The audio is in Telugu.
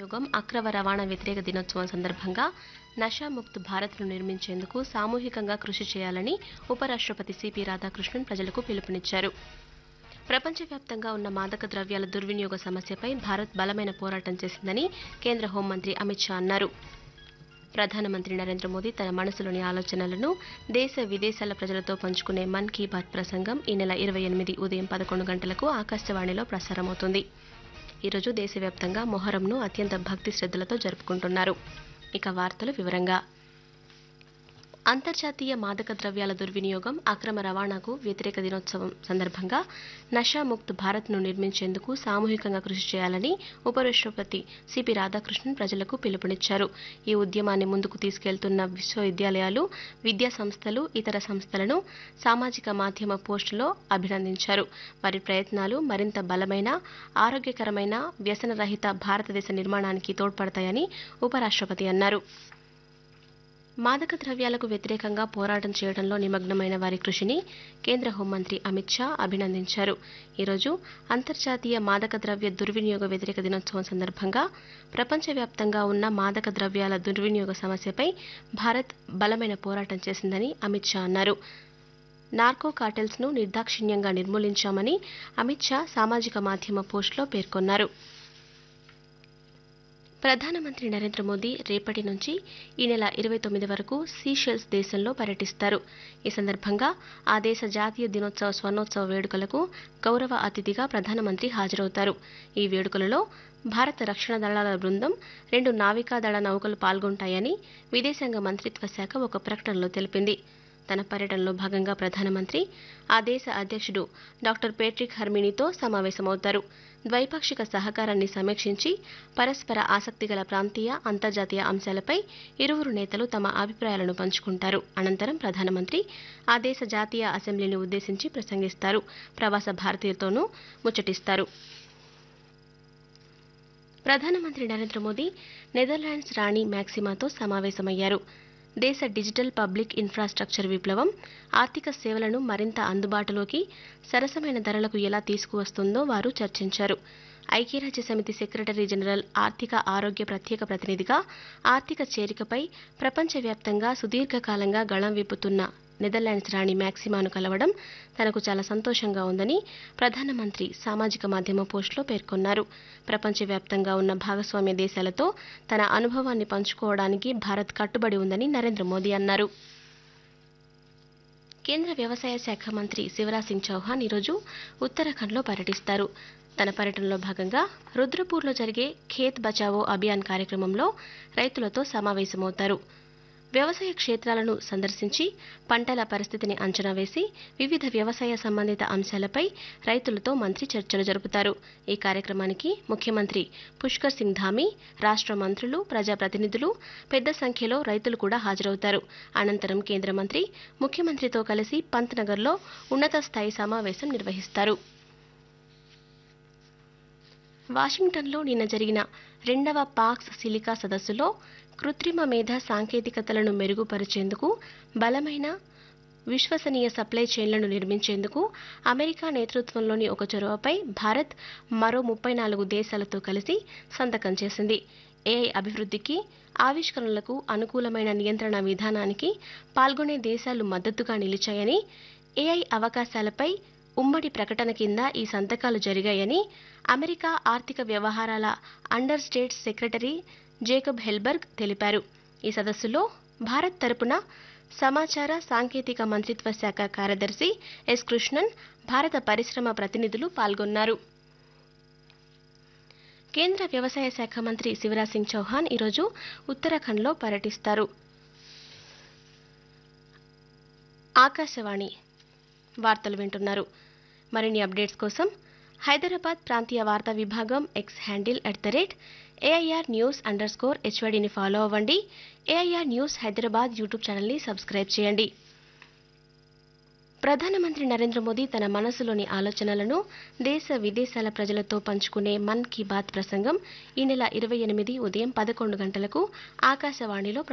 దుర్వినియోగం అక్రమ రవాణా వ్యతిరేక దినోత్సవం సందర్భంగా నషాముక్త్ భారత్ను నిర్మించేందుకు సామూహికంగా కృషి చేయాలని ఉపరాష్ట్రపతి సిపి రాధాకృష్ణన్ ప్రజలకు పిలుపునిచ్చారు ప్రపంచవ్యాప్తంగా ఉన్న మాదక ద్రవ్యాల దుర్వినియోగ సమస్యపై భారత్ బలమైన పోరాటం చేసిందని కేంద్ర హోంమంత్రి అమిత్ షా అన్నారు ప్రధానమంత్రి నరేంద్ర మోదీ తన మనసులోని ఆలోచనలను దేశ విదేశాల ప్రజలతో పంచుకునే మన్ కీ బాత్ ప్రసంగం ఈ నెల ఇరవై ఎనిమిది ఉదయం పదకొండు గంటలకు ఆకాశవాణిలో ప్రసారమవుతుంది ఈరోజు దేశవ్యాప్తంగా మొహరంను అత్యంత భక్తి శ్రద్ధలతో జరుపుకుంటున్నారు ఇక వార్తలు వివరంగా అంతర్జాతీయ మాదక ద్రవ్యాల దుర్వినియోగం అక్రమ రవాణాకు వ్యతిరేక దినోత్సవం సందర్భంగా నషాముక్త్ భారత్ను నిర్మించేందుకు సామూహికంగా కృషి చేయాలని ఉపరాష్ట్రపతి సిపి రాధాకృష్ణన్ ప్రజలకు పిలుపునిచ్చారు ఈ ఉద్యమాన్ని ముందుకు తీసుకెళ్తున్న విశ్వవిద్యాలయాలు విద్యా సంస్థలు ఇతర సంస్థలను సామాజిక మాధ్యమ పోస్టులో అభినందించారు వారి ప్రయత్నాలు మరింత బలమైన ఆరోగ్యకరమైన వ్యసనరహిత భారతదేశ నిర్మాణానికి తోడ్పడతాయని ఉపరాష్ట్రపతి అన్నారు మాదక ద్రవ్యాలకు వ్యతిరేకంగా పోరాటం చేయడంలో నిమగ్నమైన వారి కృషిని కేంద్ర హోంమంత్రి అమిత్ షా అభినందించారు ఈరోజు అంతర్జాతీయ మాదక ద్రవ్య దుర్వినియోగ వ్యతిరేక దినోత్సవం సందర్భంగా ప్రపంచవ్యాప్తంగా ఉన్న మాదక ద్రవ్యాల దుర్వినియోగ సమస్యపై భారత్ బలమైన పోరాటం చేసిందని అమిత్ షా అన్నారు నార్కో కార్టెల్స్ ను నిర్దాక్షిణ్యంగా నిర్మూలించామని అమిత్ షా సామాజిక మాధ్యమ పోస్టులో పేర్కొన్నారు ప్రధానమంత్రి నరేంద్ర మోదీ రేపటి నుంచి ఈ నెల ఇరవై తొమ్మిది వరకు సీషెల్స్ దేశంలో పర్యటిస్తారు ఈ సందర్భంగా ఆ దేశ జాతీయ దినోత్సవ స్వర్ణోత్సవ వేడుకలకు గౌరవ అతిథిగా ప్రధానమంత్రి హాజరవుతారు ఈ వేడుకలలో భారత రక్షణ దళాల బృందం రెండు నావికాదళ నౌకలు పాల్గొంటాయని విదేశాంగ మంత్రిత్వ శాఖ ఒక ప్రకటనలో తెలిపింది తన పర్యటనలో భాగంగా ప్రధానమంత్రి ఆ దేశ అధ్యక్షుడు డాక్టర్ పేట్రిక్ హర్మినీతో సమావేశమవుతారు ద్వైపాక్షిక సహకారాన్ని సమీక్షించి పరస్పర ఆసక్తిగల ప్రాంతీయ అంతర్జాతీయ అంశాలపై ఇరువురు నేతలు తమ అభిప్రాయాలను పంచుకుంటారు అనంతరం ప్రధానమంత్రి ఆ దేశ జాతీయ అసెంబ్లీని ఉద్దేశించి ప్రసంగిస్తారు ప్రవాస భారతీయులతోనూ ముచ్చటిస్తారు ప్రధానమంత్రి నరేంద్ర మోదీ నెదర్లాండ్స్ రాణి మ్యాక్సిమాతో సమావేశమయ్యారు దేశ డిజిటల్ పబ్లిక్ ఇన్ఫ్రాస్ట్రక్చర్ విప్లవం ఆర్థిక సేవలను మరింత అందుబాటులోకి సరసమైన ధరలకు ఎలా తీసుకువస్తుందో వారు చర్చించారు ఐక్యరాజ్య సమితి సెక్రటరీ జనరల్ ఆర్థిక ఆరోగ్య ప్రత్యేక ప్రతినిధిగా ఆర్థిక చేరికపై ప్రపంచవ్యాప్తంగా సుదీర్ఘకాలంగా గళం విప్పుతున్న నెదర్లాండ్స్ రాణి మ్యాక్సిమాను కలవడం తనకు చాలా సంతోషంగా ఉందని ప్రధానమంత్రి సామాజిక మాధ్యమ పోస్టులో పేర్కొన్నారు ప్రపంచవ్యాప్తంగా ఉన్న భాగస్వామ్య దేశాలతో తన అనుభవాన్ని పంచుకోవడానికి భారత్ కట్టుబడి ఉందని నరేంద్ర మోదీ అన్నారు కేంద్ర వ్యవసాయ శాఖ మంత్రి శివరాజ్ సింగ్ చౌహాన్ ఈరోజు ఉత్తరాఖండ్లో పర్యటిస్తారు తన పర్యటనలో భాగంగా రుద్రపూర్లో జరిగే ఖేత్ బచావో అభియాన్ కార్యక్రమంలో రైతులతో సమావేశమవుతారు వ్యవసాయ క్షేత్రాలను సందర్శించి పంటల పరిస్థితిని అంచనా వేసి వివిధ వ్యవసాయ సంబంధిత అంశాలపై రైతులతో మంత్రి చర్చలు జరుపుతారు ఈ కార్యక్రమానికి ముఖ్యమంత్రి పుష్కర్ సింగ్ ధామీ రాష్ట్ర మంత్రులు ప్రజాప్రతినిధులు పెద్ద సంఖ్యలో రైతులు కూడా హాజరవుతారు అనంతరం కేంద్ర మంత్రి ముఖ్యమంత్రితో కలిసి పంత్నగర్లో ఉన్నత స్థాయి సమావేశం నిర్వహిస్తారు వాషింగ్టన్లో నిన్న జరిగిన రెండవ పాక్స్ సిలికా సదస్సులో కృత్రిమ మేధ సాంకేతికతలను మెరుగుపరిచేందుకు బలమైన విశ్వసనీయ సప్లై చైన్లను నిర్మించేందుకు అమెరికా నేతృత్వంలోని ఒక చొరవపై భారత్ మరో ముప్పై నాలుగు దేశాలతో కలిసి సంతకం చేసింది ఏఐ అభివృద్ధికి ఆవిష్కరణలకు అనుకూలమైన నియంత్రణ విధానానికి పాల్గొనే దేశాలు మద్దతుగా నిలిచాయని ఏఐ అవకాశాలపై ఉమ్మడి ప్రకటన కింద ఈ సంతకాలు జరిగాయని అమెరికా ఆర్థిక వ్యవహారాల under state secretary Jacob Helberg తెలిపారు ఈ సదస్సులో భారత్ తరపున సమాచార సాంకేతిక మంత్రిత్వ శాఖ కార్యదర్శి ఎస్ కృష్ణన్ భారత పరిశ్రమ ప్రతినిధులు పాల్గొన్నారు కేంద్ర వ్యవసాయ శాఖ మంత్రి శివరాజ్ సింగ్ చౌహాన్ ఈరోజు ఉత్తరాఖండ్లో పర్యటిస్తారు ఆకాశవాణి వార్తలు వింటున్నారు మరిన్ని అప్డేట్స్ కోసం హైదరాబాద్ ప్రాంతీయ వార్తా విభాగం X handle at the rate AIR news under score హెచ్వైడిని ఫాలో అవ్వండి ఏఐఆర్ న్యూస్ హైదరాబాద్ యూట్యూబ్ ఛానల్ని సబ్స్క్రైబ్ చేయండి ప్రధానమంత్రి నరేంద్ర మోదీ తన మనసులోని ఆలోచనలను దేశ విదేశాల ప్రజలతో పంచుకునే మన్ కీ బాత్ ప్రసంగం ఈ నెల ఇరవై ఎనిమిది ఉదయం పదకొండు గంటలకు ఆకాశవాణిలో